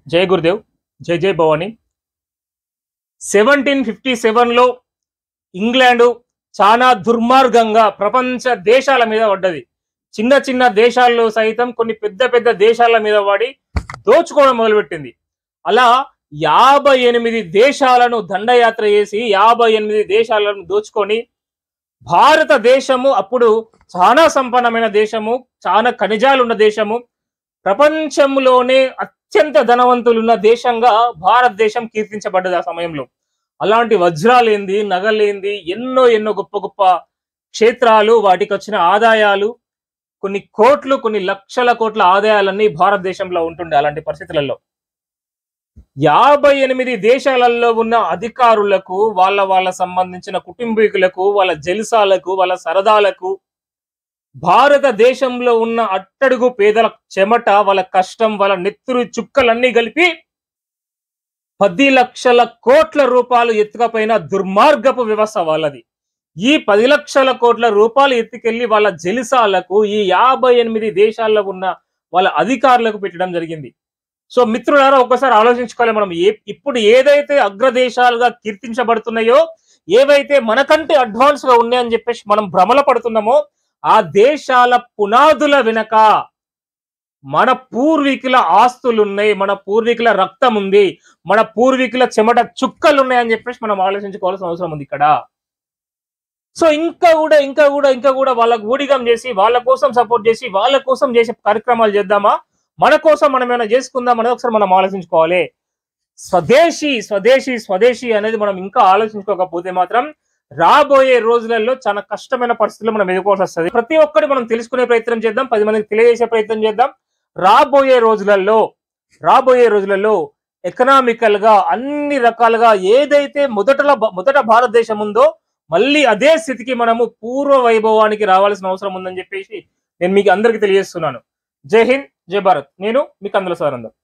జై Gurudev Jai Jai Bhavani seventeen fifty సెవెన్లో England చాలా దుర్మార్గంగా ప్రపంచ దేశాల మీద పడ్డది చిన్న చిన్న దేశాల్లో సైతం కొన్ని పెద్ద పెద్ద దేశాల మీద పడి దోచుకోవడం మొదలుపెట్టింది అలా యాభై ఎనిమిది దేశాలను దండయాత్ర చేసి యాభై ఎనిమిది దేశాలను దోచుకొని భారతదేశము అప్పుడు చాలా సంపన్నమైన దేశము చాలా ఖనిజాలు ఉన్న దేశము ప్రపంచంలోనే అత్యంత ధనవంతులున్న దేశంగా భారతదేశం కీర్తించబడ్డది ఆ సమయంలో అలాంటి వజ్రాలేంది నగలేంది ఎన్నో ఎన్నో గొప్ప గొప్ప క్షేత్రాలు వాటికి వచ్చిన ఆదాయాలు కొన్ని కోట్లు కొన్ని లక్షల కోట్ల ఆదాయాలన్నీ భారతదేశంలో ఉంటుండే అలాంటి పరిస్థితులలో యాభై ఎనిమిది దేశాలలో ఉన్న అధికారులకు వాళ్ళ వాళ్ళ సంబంధించిన కుటుంబీకులకు వాళ్ళ జల్సాలకు వాళ్ళ సరదాలకు భారతదేశంలో ఉన్న అట్టడుగు పేదల చెమట వాళ్ళ కష్టం వాళ్ళ నెత్తురు చుక్కలన్నీ కలిపి పది లక్షల కోట్ల రూపాయలు ఎత్తుకపోయిన దుర్మార్గపు వ్యవస్థ వాళ్ళది ఈ పది లక్షల కోట్ల రూపాయలు ఎత్తుకెళ్లి వాళ్ళ జలిసాలకు ఈ యాభై ఎనిమిది దేశాల్లో ఉన్న వాళ్ళ అధికారులకు పెట్టడం జరిగింది సో మిత్రులారా ఒక్కసారి ఆలోచించుకోవాలి మనం ఏ ఇప్పుడు ఏదైతే అగ్రదేశాలుగా కీర్తించబడుతున్నాయో ఏవైతే మనకంటే అడ్వాన్స్ గా ఉన్నాయని చెప్పేసి మనం భ్రమల పడుతున్నామో ఆ దేశాల పునాదుల వెనక మన పూర్వీకుల ఆస్తులు ఉన్నాయి మన పూర్వీకుల రక్తం ఉంది మన పూర్వీకుల చెమట చుక్కలు ఉన్నాయని చెప్పేసి మనం ఆలోచించుకోవాల్సిన అవసరం ఉంది ఇక్కడ సో ఇంకా కూడా ఇంకా కూడా ఇంకా కూడా వాళ్ళకు ఊడిగం చేసి వాళ్ళ కోసం సపోర్ట్ చేసి వాళ్ళ కోసం చేసే కార్యక్రమాలు చేద్దామా మన కోసం మనం ఏమైనా చేసుకుందాం అనేది ఒకసారి మనం ఆలోచించుకోవాలి స్వదేశీ స్వదేశీ స్వదేశీ అనేది మనం ఇంకా ఆలోచించుకోకపోతే మాత్రం రాబోయే రోజులలో చాలా కష్టమైన పరిస్థితులు మనం ఎదుర్కోవాల్సి వస్తుంది ప్రతి ఒక్కటి మనం తెలుసుకునే ప్రయత్నం చేద్దాం పది మందికి తెలియజేసే ప్రయత్నం చేద్దాం రాబోయే రోజులలో రాబోయే రోజులలో ఎకనామికల్ గా అన్ని రకాలుగా ఏదైతే మొదటలో మొదట భారతదేశం ఉందో మళ్ళీ అదే స్థితికి మనము పూర్వ వైభవానికి రావాల్సిన అవసరం ఉందని చెప్పేసి నేను మీకు అందరికి తెలియజేస్తున్నాను జై హింద్ జై భారత్ నేను మీకు అందులో సారందం